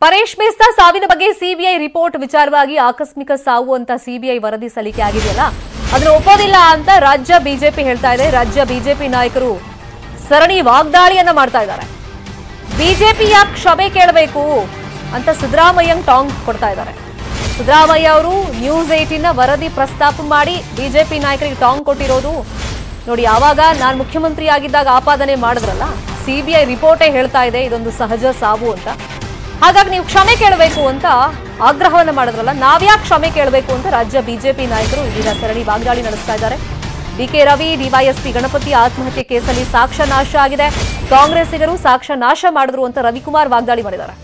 ಪರೇಶ್ ಮೇಸ್ತಾ ಸಾವಿನ ಬಗ್ಗೆ CBI report ವಿಚಾರವಾಗಿ ಆಕಸ್ಮಿಕ ಸಾವು ಅಂತ ಸಿಬಿಐ ವರದಿ ಸಲ್ಲಿಕೆ ಆಗಿದೆಯಲ್ಲ ಅದನ್ನ ಒಪ್ಪೋದಿಲ್ಲ ಅಂತ ರಾಜ್ಯ ಬಿಜೆಪಿ ಹೇಳ್ತಾ ಇದೆ ರಾಜ್ಯ ಬಿಜೆಪಿ ನಾಯಕರು ಸರಣಿ ವಾಗ್ದಾಳಿಯನ್ನ ಮಾಡ್ತಾ ಇದ್ದಾರೆ ಬಿಜೆಪಿ ಯಾಕೆ ಕ್ಷಮೆ ಕೇಳಬೇಕು ಅಂತ ಸಿದ್ದರಾಮಯ್ಯಂಗ್ ಟಾಂಗ್ ಕೊಡ್ತಾ ಇದ್ದಾರೆ ಸಿದ್ದರಾಮಯ್ಯ ಅವರು ನ್ಯೂಸ್ ಏಟಿನ ವರದಿ ಪ್ರಸ್ತಾಪ ಮಾಡಿ ಬಿಜೆಪಿ ನಾಯಕರಿಗೆ ಟಾಂಗ್ ಕೊಟ್ಟಿರೋದು ನೋಡಿ ಯಾವಾಗ ನಾನು ಮುಖ್ಯಮಂತ್ರಿ ಆಗಿದ್ದಾಗ ಆಪಾದನೆ ಮಾಡಿದ್ರಲ್ಲ ಸಿಬಿಐ ರಿಪೋರ್ಟೇ ಹೇಳ್ತಾ ಇದೆ ಇದೊಂದು ಸಹಜ ಸಾವು ಅಂತ ಹಾಗಾಗಿ ನೀವು ಕ್ಷಮೆ ಕೇಳಬೇಕು ಅಂತ ಆಗ್ರಹವನ್ನ ಮಾಡಿದ್ರಲ್ಲ ನಾವ್ಯಾಕೆ ಕ್ಷಮೆ ಕೇಳಬೇಕು ಅಂತ ರಾಜ್ಯ ಬಿಜೆಪಿ ನಾಯಕರು ಇದೀಗ ಸರಣಿ ವಾಗ್ದಾಳಿ ನಡೆಸ್ತಾ ಇದ್ದಾರೆ ಡಿಕೆ ರವಿ ಡಿವೈಎಸ್ಪಿ ಗಣಪತಿ ಆತ್ಮಹತ್ಯೆ ಕೇಸಲ್ಲಿ ಸಾಕ್ಷ್ಯ ನಾಶ ಆಗಿದೆ ಕಾಂಗ್ರೆಸ್ಸಿಗರು ಸಾಕ್ಷ್ಯ ನಾಶ ಮಾಡಿದ್ರು ಅಂತ ರವಿಕುಮಾರ್ ವಾಗ್ದಾಳಿ ಮಾಡಿದ್ದಾರೆ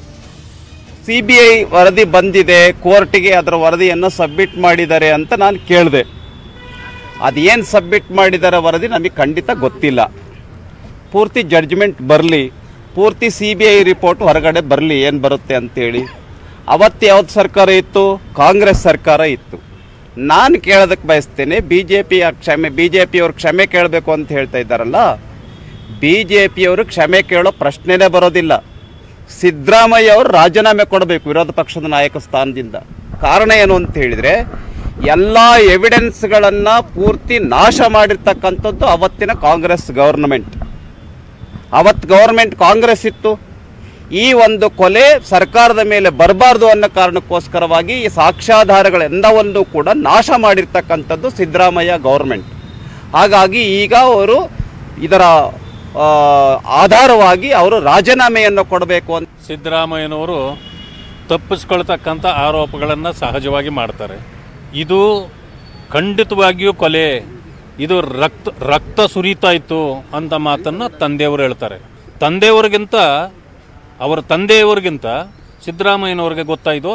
ಸಿ ಬಿ ಐ ವರದಿ ಬಂದಿದೆ ಕೋರ್ಟಿಗೆ ಅದರ ವರದಿಯನ್ನು ಸಬ್ಮಿಟ್ ಮಾಡಿದ್ದಾರೆ ಅಂತ ನಾನು ಕೇಳಿದೆ ಅದೇನು ಸಬ್ಮಿಟ್ ಮಾಡಿದ್ದಾರೆ ವರದಿ ನಮಗೆ ಖಂಡಿತ ಗೊತ್ತಿಲ್ಲ ಪೂರ್ತಿ ಜಡ್ಜ್ಮೆಂಟ್ ಬರಲಿ ಪೂರ್ತಿ ಸಿ ಬಿ ಐ ರಿಪೋರ್ಟ್ ಹೊರಗಡೆ ಬರಲಿ ಏನು ಬರುತ್ತೆ ಅಂತೇಳಿ ಅವತ್ತು ಯಾವ್ದು ಸರ್ಕಾರ ಇತ್ತು ಕಾಂಗ್ರೆಸ್ ಸರ್ಕಾರ ಇತ್ತು ನಾನು ಕೇಳೋದಕ್ಕೆ ಬಯಸ್ತೇನೆ ಬಿ ಜೆ ಪಿಯ ಕ್ಷಮೆ ಬಿ ಜೆ ಪಿಯವ್ರು ಕ್ಷಮೆ ಕೇಳಬೇಕು ಅಂತ ಹೇಳ್ತಾ ಇದ್ದಾರಲ್ಲ ಬಿ ಜೆ ಪಿಯವರು ಕ್ಷಮೆ ಕೇಳೋ ಪ್ರಶ್ನೆನೇ ಬರೋದಿಲ್ಲ ಸಿದ್ದರಾಮಯ್ಯ ಅವರು ರಾಜೀನಾಮೆ ಕೊಡಬೇಕು ವಿರೋಧ ಪಕ್ಷದ ನಾಯಕ ಸ್ಥಾನದಿಂದ ಕಾರಣ ಏನು ಅಂತ ಹೇಳಿದರೆ ಎಲ್ಲ ಎವಿಡೆನ್ಸ್ಗಳನ್ನು ಪೂರ್ತಿ ನಾಶ ಮಾಡಿರ್ತಕ್ಕಂಥದ್ದು ಅವತ್ತಿನ ಕಾಂಗ್ರೆಸ್ ಗವರ್ನಮೆಂಟ್ ಅವತ್ತು ಗೌರ್ಮೆಂಟ್ ಕಾಂಗ್ರೆಸ್ ಇತ್ತು ಈ ಒಂದು ಕೊಲೆ ಸರ್ಕಾರದ ಮೇಲೆ ಬರಬಾರ್ದು ಅನ್ನೋ ಕಾರಣಕ್ಕೋಸ್ಕರವಾಗಿ ಈ ಸಾಕ್ಷ್ಯಾಧಾರಗಳೆಲ್ಲವನ್ನೂ ಕೂಡ ನಾಶ ಮಾಡಿರ್ತಕ್ಕಂಥದ್ದು ಸಿದ್ದರಾಮಯ್ಯ ಗೌರ್ಮೆಂಟ್ ಹಾಗಾಗಿ ಈಗ ಅವರು ಇದರ ಆ, ಆಧಾರವಾಗಿ ಅವರು ರಾಜೀನಾಮೆಯನ್ನು ಕೊಡಬೇಕು ಅಂತ ಸಿದ್ದರಾಮಯ್ಯನವರು ತಪ್ಪಿಸ್ಕೊಳ್ತಕ್ಕಂಥ ಆರೋಪಗಳನ್ನು ಸಹಜವಾಗಿ ಮಾಡ್ತಾರೆ ಇದು ಖಂಡಿತವಾಗಿಯೂ ಕೊಲೆ ಇದು ರಕ್ತ ರಕ್ತ ಸುರಿತಾ ಇತ್ತು ಅಂತ ಮಾತನ್ನು ತಂದೆಯವರು ಹೇಳ್ತಾರೆ ತಂದೆಯವರಿಗಿಂತ ಅವರ ತಂದೆಯವರಿಗಿಂತ ಸಿದ್ದರಾಮಯ್ಯನವ್ರಿಗೆ ಗೊತ್ತಾಯಿತು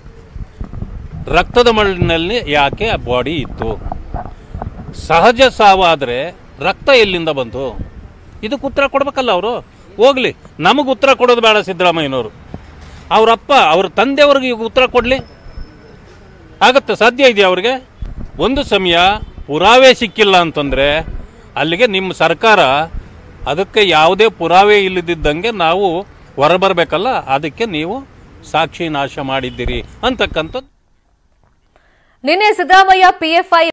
ರಕ್ತದ ಮಣ್ಣಿನಲ್ಲಿ ಯಾಕೆ ಆ ಬಾಡಿ ಇತ್ತು ಸಹಜ ಸಾವಾದರೆ ರಕ್ತ ಎಲ್ಲಿಂದ ಬಂತು ಇದಕ್ಕೆ ಉತ್ತರ ಕೊಡ್ಬೇಕಲ್ಲ ಅವರು ಹೋಗ್ಲಿ ನಮಗೆ ಉತ್ತರ ಕೊಡೋದು ಬೇಡ ಸಿದ್ದರಾಮಯ್ಯನವರು ಅವರಪ್ಪ ಅವ್ರ ತಂದೆಯವ್ರಿಗೆ ಈಗ ಉತ್ತರ ಕೊಡಲಿ ಆಗತ್ತೆ ಸಾಧ್ಯ ಇದೆಯಾ ಅವ್ರಿಗೆ ಒಂದು ಸಮಯ ಪುರಾವೆ ಸಿಕ್ಕಿಲ್ಲ ಅಂತಂದರೆ ಅಲ್ಲಿಗೆ ನಿಮ್ಮ ಸರ್ಕಾರ ಅದಕ್ಕೆ ಯಾವುದೇ ಪುರಾವೆ ಇಲ್ಲದಿದ್ದಂಗೆ ನಾವು ಹೊರಬರಬೇಕಲ್ಲ ಅದಕ್ಕೆ ನೀವು ಸಾಕ್ಷಿ ನಾಶ ಮಾಡಿದ್ದೀರಿ ಅಂತಕ್ಕಂಥದ್ದು ನಿನ್ನೆ ಸಿದ್ದರಾಮಯ್ಯ ಪಿಎಫ್ಐ